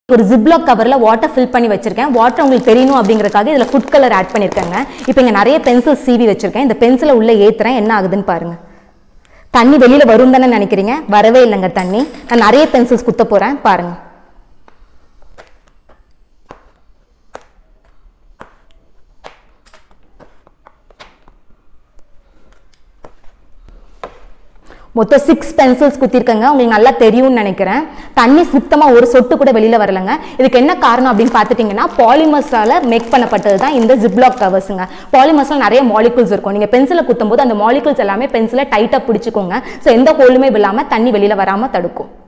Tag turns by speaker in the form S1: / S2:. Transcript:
S1: ஒரு ஜிப்லாக் கவரில் water fill பண்ணி வச்சிருக்கேன் வாட்டர் உங்களுக்கு தெரியணும் அப்படிங்கறதுக்காக இதில் ஃபுட் கலர் ஆட் பண்ணியிருக்கேங்க இப்போ இங்கே நிறைய பென்சில் சீவி வச்சிருக்கேன் இந்த பென்சிலை உள்ளே ஏற்றுறேன் என்ன ஆகுதுன்னு பாருங்க தண்ணி வெளியில் வரும் தானே நினைக்கிறீங்க வரவே இல்லைங்க தண்ணி நான் நிறைய பென்சில்ஸ் குத்த போகிறேன் பாருங்க மொத்தம் சிக்ஸ் பென்சில்ஸ் குத்திருக்கேங்க உங்களுக்கு நல்லா தெரியும்னு நினைக்கிறேன் தண்ணி சுத்தமாக ஒரு சொட்டு கூட வெளியில் வரலங்க இதுக்கு என்ன காரணம் அப்படின்னு பார்த்துட்டிங்கன்னா பாலிமர்ஸால் மேக் பண்ணப்பட்டது தான் இந்த ஜிப்லாக் கவர்ஸுங்க பாலிமர்ஸில் நிறைய மாலிகுல்ஸ் இருக்கும் நீங்கள் பென்சிலை குத்தும் போது அந்த மாலிகுல்ஸ் எல்லாமே பென்சிலை டைட்டாக பிடிச்சிக்கோங்க ஸோ எந்த ஹோலுமே இல்லாமல் தண்ணி வெளியில் வராமல் தடுக்கும்